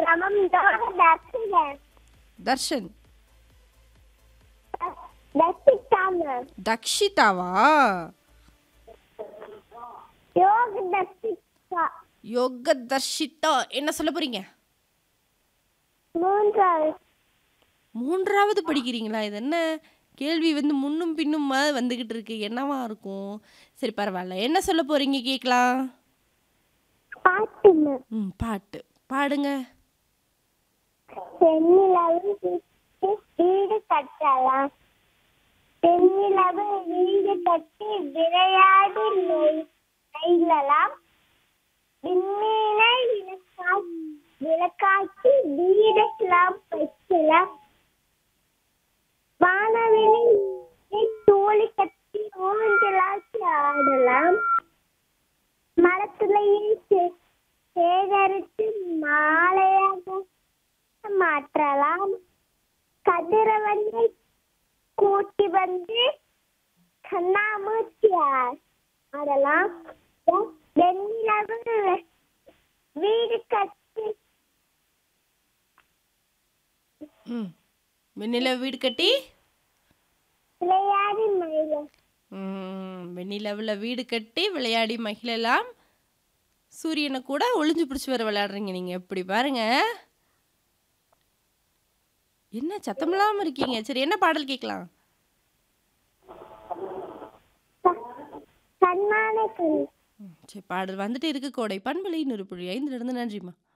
நமம் தர்ஷன் தர்ஷன் தர்ஷிதாம தக்ஷிதாவா யோக தர்ஷிதா யோக தர்ஷிதா என்ன சொல்ல போறீங்க மூன்றாவது மூன்றாவது படிக்கிறீங்களா இது என்ன கேள்வி வந்து முன்னும் பின்னுமா வந்துகிட்டு இருக்கு என்னவா இருக்கும் சரி பரவாயில்ல என்ன சொல்ல போறீங்க கேட்கலாம் பாட்டும ம் பாட்டு பாடுங்க தென்னிலவு வீடு கட்டலாம் தென்னிலவு வீடு கட்டி விளையாடி நெய்- நெய்யலாம் விண்மீனை விளக்கா- விளக்காக்கி வீடெல்லாம் வைக்கலாம் வானவிலை தோழி கட்டி ஊஞ்சலாக்கி ஆடலாம் மரத்துளையை சே- சேகரித்து மாலையாக மாற்றலாம் கதிரவனை கூட்டி வந்து கண்ணாமூச்சி ஆ- ஆடலாம் வெண்ணிலவு வீடு கட்டி ம் வெண்ணில வீடு கட்டி விளையாடி மயிலும் ம், வெண்ணிலவுல வீடு கட்டி விளையாடி மகிழலாம் சூரியனை கூட ஒளிஞ்சு பிடிச்சி வர விளையாடுறீங்க நீங்க எப்படி பாருங்க என்ன சத்தமில்லாம இருக்கீங்க சரி என்ன பாடல் கேட்கலாம் கண்ணான கண் ம், சரி பாடல் வந்துட்டு இருக்கு கோடை பண்பலை நூறு புள்ளி ஐந்துல இருந்து நன்றிம்மா